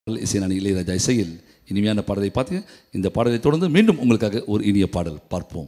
இசைஞானி இளையராஜா இசையில் இனிமையான பாடலை பார்த்தீங்க இந்த பாடலை தொடர்ந்து மீண்டும் உங்களுக்காக ஒரு இனிய பாடல் பார்ப்போம்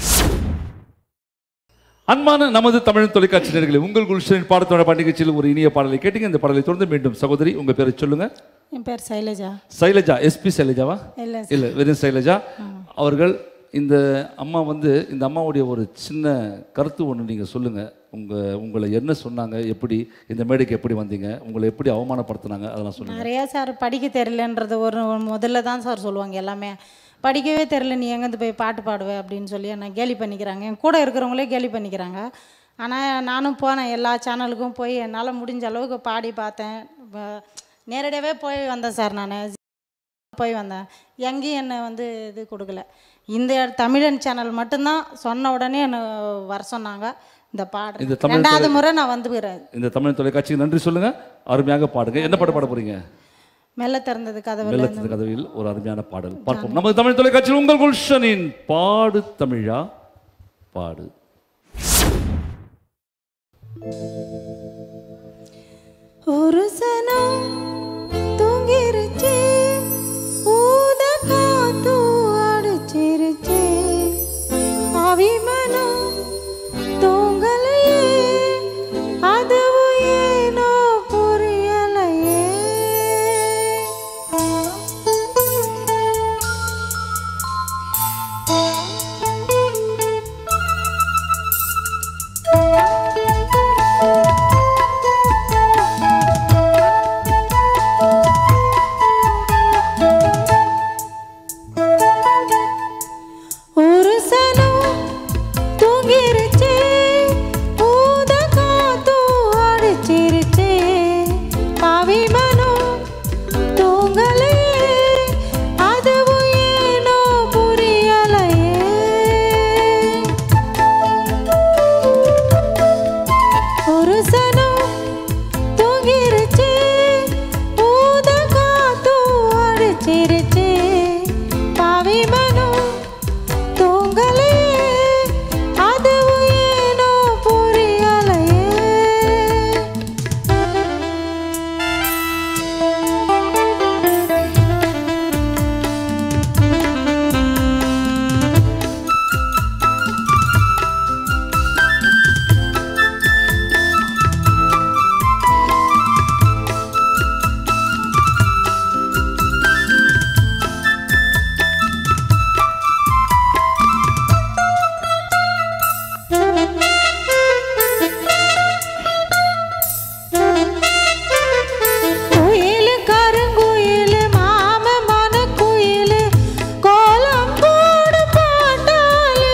அன்பான நமது தமிழ் தொலைக்காட்சி நேர்களே உங்கள் குல்ஷனின் பாடத்தோட பண்டிகைச்சியில் ஒரு இனிய பாடலை கேட்டீங்க இந்த பாடலை தொடர்ந்து மீண்டும் சகோதரி உங்க பேரை சொல்லுங்க என் பேர் சைலஜா சைலஜா எஸ்பி சைலஜாவா இல்லை இல்லை வெறும் சைலஜா அவர்கள் இந்த அம்மா வந்து இந்த அம்மாவுடைய ஒரு சின்ன கருத்து ஒன்று நீங்கள் சொல்லுங்கள் உங்கள் உங்களை என்ன சொன்னாங்க எப்படி இந்த மேடைக்கு எப்படி வந்தீங்க உங்களை எப்படி அவமானப்படுத்துனாங்க அதெல்லாம் சொல்லுங்கள் நிறையா சார் படிக்க தெரியலன்றது ஒரு ஒரு முதல்ல தான் சார் சொல்லுவாங்க எல்லாமே படிக்கவே தெரில நீ எங்கேருந்து போய் பாட்டு பாடுவே அப்படின்னு சொல்லி என்னை கேலி பண்ணிக்கிறாங்க என் கூட இருக்கிறவங்களே கேலி பண்ணிக்கிறாங்க ஆனால் நானும் போனேன் எல்லா சேனலுக்கும் போய் என்னால் முடிஞ்ச அளவுக்கு பாடி பார்த்தேன் வ- நேரடியாகவே போய் வந்தேன் சார் நான் போய் வந்தேன் எங்கேயும் என்னை வந்து இது கொடுக்கல இந்த தமிழன் சேனல் மட்டும்தான் சொன்ன உடனே என்னை வர சொன்னாங்க இந்த இந்த பாடுறேன் தமிழ் ரெண்டாவது முறை நான் வந்துக்கிறேன் இந்த தமிழ் தொலைக்காட்சிக்கு நன்றி சொல்லுங்கள் அருமையாக பாடுங்க என்ன பாட்டு பாட போறீங்க மெல்ல திறந்தது கதவுல வெள்ளத்தின் கதவில் ஒரு அருமையான பாடல் பார்ப்போம் நமது தமிழ் தொலைக்காட்சியில் உங்கள் குல்ஷனின் பாடு தமிழா பாடு ஒரு சனம் தூங்கிருச்சு ஊத காத்து அடிச்சிருச்சு அவிமனம் தூங்கலையே அதுவும் ஏனோ புரியலையே ஒரு சனம் தூங்கிருச்சு ஊத காத்து அடிச்சிருச்சு பாவி மனம் தூங்கலையே அதுவும் ஏனோ புரியலையே ஒரு சனம் தூங்கிருச்சு ஊத காத்து அடிச்சிருச்சு பாவி மனம் தூங்கலே அதுவும் ஏனோ புரியலையே குயிலு கருங்குயிலு மாம மனக்குயிலு கோலம் போடு பாட்டாலே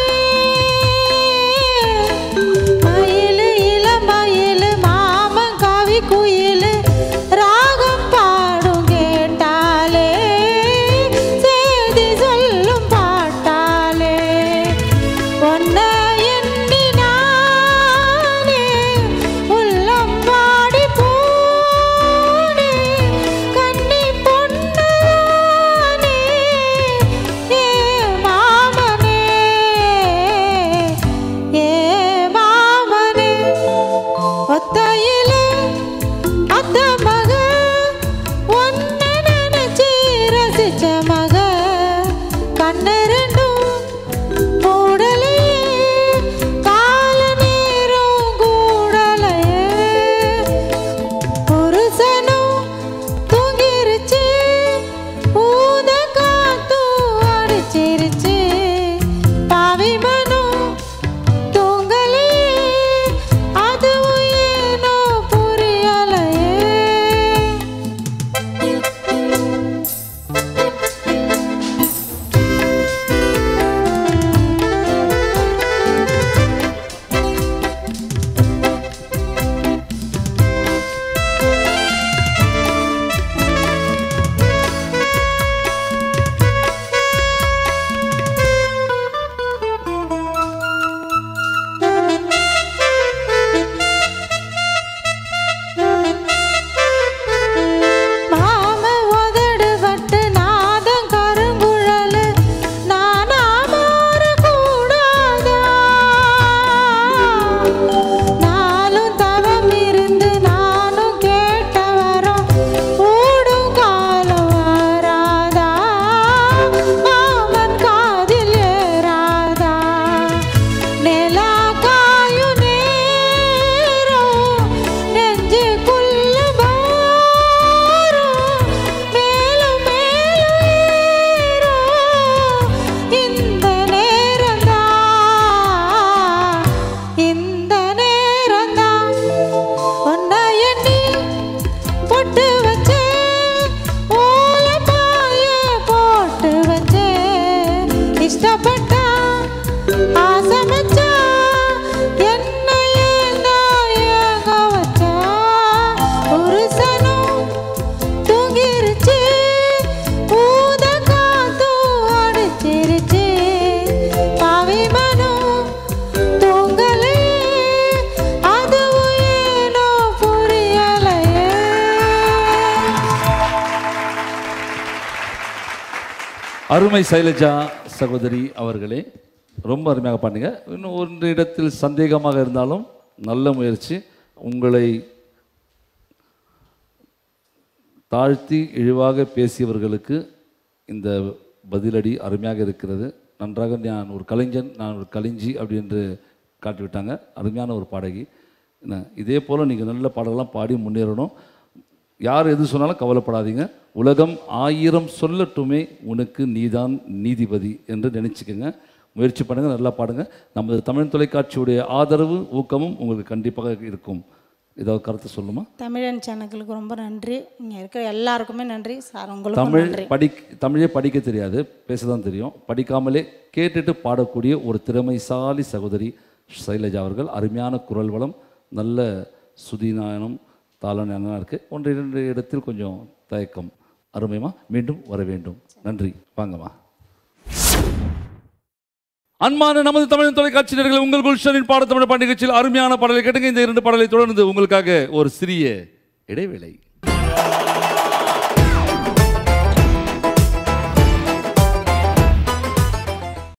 மயிலு இளமயிலு மாமன் கவி குயிலு ராகம் பாடும் கேட்டாலே செய்தி சொல்லும் பாட்டாலே ஒன்ன எண்ணி நானே உள்ளம் பாடி போனே கண்ணி பொன்னானே ஏ மாமனே ஏ மாமனே ஒத்தையிலே அத்த மக ஒன்ன நினைச்சு ரசிச்ச மக கண்ணு ரெண்டும் மூடலையே கால நேரம் கூடலையே புருஷனும் தூங்கிருச்சு ஊத காத்து அடிச்சிருச்சு பாவி மனம் தூங்கலையே அதுவும் ஏனோ புரியலையே அருமை சைலஜா சகோதரி அவர்களே ரொம்ப அருமையாக பாடுங்க இன்னும் ஒரு இடத்தில் சந்தேகமாக இருந்தாலும் நல்ல முயற்சி உங்களை தாழ்த்தி இழிவாக பேசியவர்களுக்கு இந்த பதிலடி அருமையாக இருக்கிறது நன்றாக நான் ஒரு கலைஞன் நான் ஒரு கலைஞ்சி அப்படி என்று காட்டிவிட்டாங்க அருமையான ஒரு பாடகி என்ன இதே போல் நீங்கள் நல்ல பாடலாம் பாடி முன்னேறணும் யார் எது சொன்னாலும் கவலைப்படாதீங்க உலகம் ஆயிரம் சொல்லட்டுமே உனக்கு நீதான் நீதிபதி என்று நினச்சிக்கோங்க முயற்சி பண்ணுங்கள் நல்லா பாடுங்க நமது தமிழ் தொலைக்காட்சியுடைய ஆதரவு ஊக்கமும் உங்களுக்கு கண்டிப்பாக இருக்கும் ஏதாவது கருத்து சொல்லுமா தமிழன் சேனலுக்கு ரொம்ப நன்றி இங்கே இருக்கிற எல்லாருக்குமே நன்றி சார் உங்களுக்கும் தமிழ் நன்றி படி தமிழே படிக்க தெரியாது பேச தான் தெரியும் படிக்காமலே கேட்டுட்டு பாடக்கூடிய ஒரு திறமைசாலி சகோதரி சைலஜா அவர்கள் அருமையான குரல் வளம் நல்ல சுதிநாயனம் தாளநாயனம் இருக்குது ஒன்று இரண்டு இடத்தில் கொஞ்சம் தயக்கம் அருமைமா மீண்டும் வர வேண்டும் நன்றி வாங்கம்மா அன்பான நமது தமிழ் தொலைக்காட்சி நேயர்களே, உங்கள் குல்ஷனின் பாடத்தமிழ் பாட்டு நிகழ்ச்சியில் அருமையான பாடலை கேட்டுங்க இந்த இரண்டு பாடலை தொடர்ந்து உங்களுக்காக ஒரு சிறிய இடைவேளை